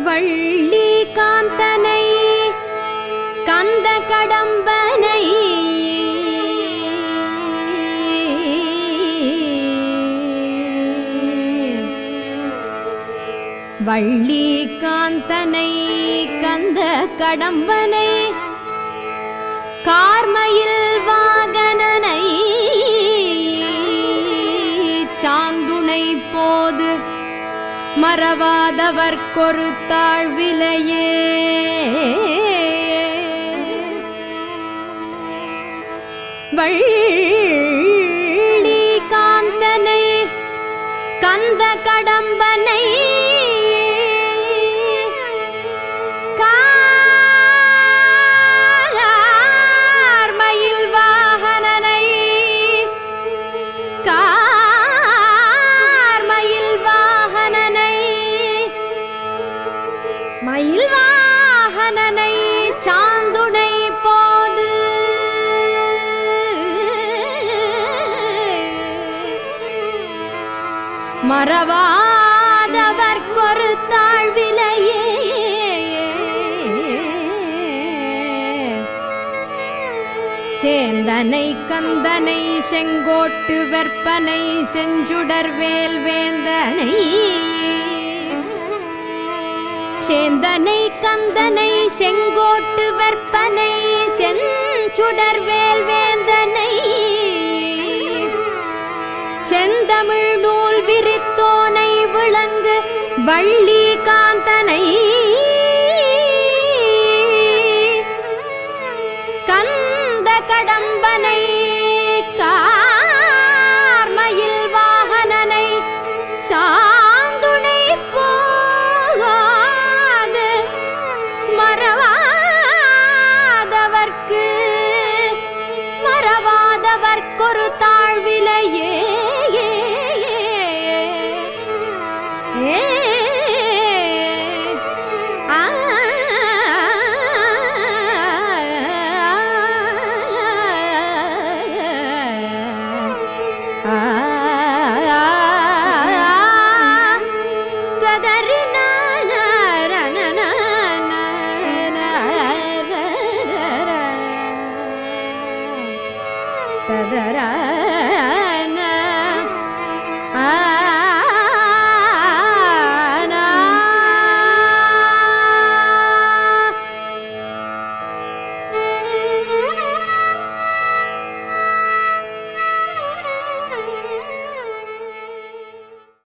வள்ளி காந்தனை கந்த கடம்பனை வள்ளி காந்தனை கந்த கடம்பனை கார்மயில் வாகனனை சாந்துணை போது மறவாதவர்க்கொரு தாழ்விலையே வள்ளி காந்தனை கந்த கடம்பனை கார்மயில் வாகனனை கார்மயில் வாகனனை மயில் வாகனனை சாந்துணை போது மறவாதவர்க்கொரு தாழ்விலையே சேந்தனை கந்தனை செங்கோட்டு வெற்பனை செஞ்சுடர் வேல் வேந்தனை சேந்தனை கந்தனை செங்கோட்டு வெற்பனை செஞ்சுடர் வேல் வேந்தனை செந்தமிழ் நூல் விரித்தோனை விளங்கு வள்ளி காந்தனை